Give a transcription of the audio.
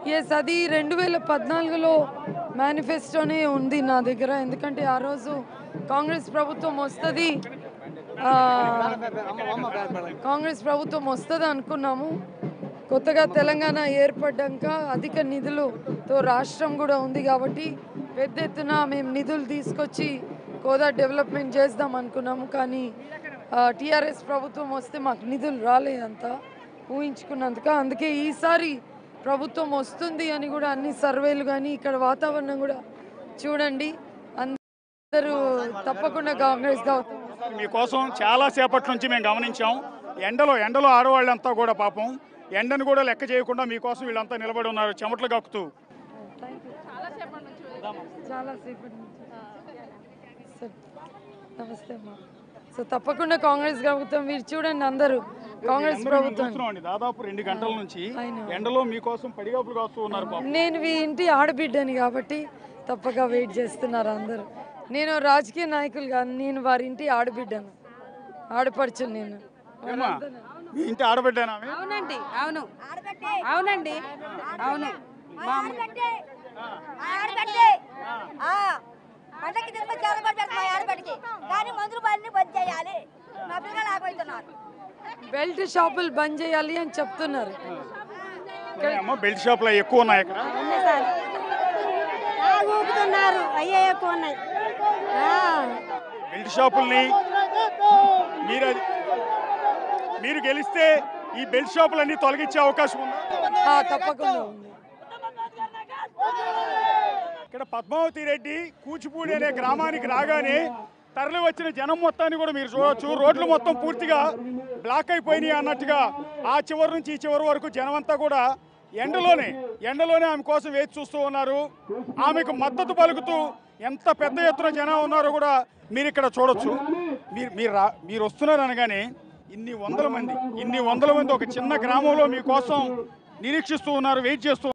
Yes అది రెండు వేల పద్నాలుగులో మేనిఫెస్టోనే ఉంది నా దగ్గర ఎందుకంటే ఆ రోజు కాంగ్రెస్ ప్రభుత్వం వస్తుంది ఆ, కాంగ్రెస్ ప్రభుత్వం వస్తుంది అనుకున్నాము కొత్తగా తెలంగాణ ఏర్పడ్డాక అధిక నిధులతో రాష్ట్రం కూడా ఉంది కాబట్టి పెద్ద ఎత్తున మేము నిధులు తీసుకొచ్చి కోదా డెవలప్మెంట్ చేద్దాం అనుకున్నాము కానీ టీఆర్ఎస్ ప్రభుత్వం వస్తే మాకు నిధులు రాలేదంత ఊహించుకున్నందుక అందుకే ఈసారి ప్రభుత్వం వస్తుంది అని కూడా అన్ని సర్వేలు కానీ ఇక్కడ వాతావరణం కూడా చూడండి అందరూ తప్పకుండా కాంగ్రెస్ గౌతమ్ మీకోసం చాలా సేపటి నుంచి మేము గమనించాం ఎండలో ఎండలో ఆడవాళ్ళంతా కూడా పాపం ఎండను కూడా లెక్క చేయకుండా మీకోసం వీళ్ళంతా నిలబడి ఉన్నారు చెమటలు కక్కుతూ థ్యాంక్ యూ చాలా సేపటి నుంచి సార్ నమస్తే అమ్మా సో తప్పకుండా కాంగ్రెస్ ప్రభుత్వం మీరు చూడండి అందరూ కాంగ్రెస్ అందరూ మేము ప్రభుత్వం చూస్తున్నామండి దాదాపు రెండు గంటల నుంచి అయినా. ఎండలో మీకోసం పడిగాపులు కాస్తూ ఉన్నారు పాపం నేను మీ ఇంటి ఆడబిడ్డని కాబట్టి తప్పక వెయిట్ చేస్తున్నారు అందరూ నేను రాజకీయ నాయకులు కాదు నేను వారి ఇంటి ఆడబిడ్డను ఆడపడుచును నేను ఏమ్మా మీ ఇంటి ఆడబిడ్డనా ఆమె? అవునండి అవును అవునండి అవును మా అమ్మ- పంటకి తిరుమల చాలా పడి పెడతాం ఆడబడికి కానీ మందులు బండి బంద్ చేయాలి మా పిల్లలు ఆగబోతున్నారు బెల్ట్ షాపులు బంద్ చేయాలి అని చెప్తున్నారు ఏ అమ్మ బెల్ట్ షాపులు అవి ఎక్కువ ఉన్నాయి ఇక్కడ ఊపుతున్నారు అయ్యే ఎక్కువ ఉన్నాయి బెల్ట్ షాపుల్ని మీరు అది- మీరు గెలిస్తే ఈ బెల్ట్ షాపులన్నీ తొలగించే అవకాశం ఉందా ఆ, తప్పకుండా ఉంది ఇక్కడ పద్మావతి రెడ్డి కూచిపూడి అనే గ్రామానికి రాగానే తరలి వచ్చిన జనం మొత్తాన్ని కూడా మీరు చూడొచ్చు రోడ్లు మొత్తం పూర్తిగా బ్లాక్ అయిపోయినాయి అన్నట్టుగా ఆ చివరి నుంచి ఈ చివరి వరకు జనం అంతా కూడా ఎండలోనే ఎండలోనే ఆమె కోసం వేచి చూస్తూ ఉన్నారు ఆమెకు మద్దతు పలుకుతూ ఎంత పెద్ద ఎత్తున జనం ఉన్నారో కూడా మీరు ఇక్కడ చూడొచ్చు మీరు మీరు రా మీరు వస్తున్నారు అనగానే ఇన్ని వందల మంది ఇన్ని వందల మంది ఒక చిన్న గ్రామంలో మీకోసం నిరీక్షిస్తూ ఉన్నారు వెయిట్ చేస్తూ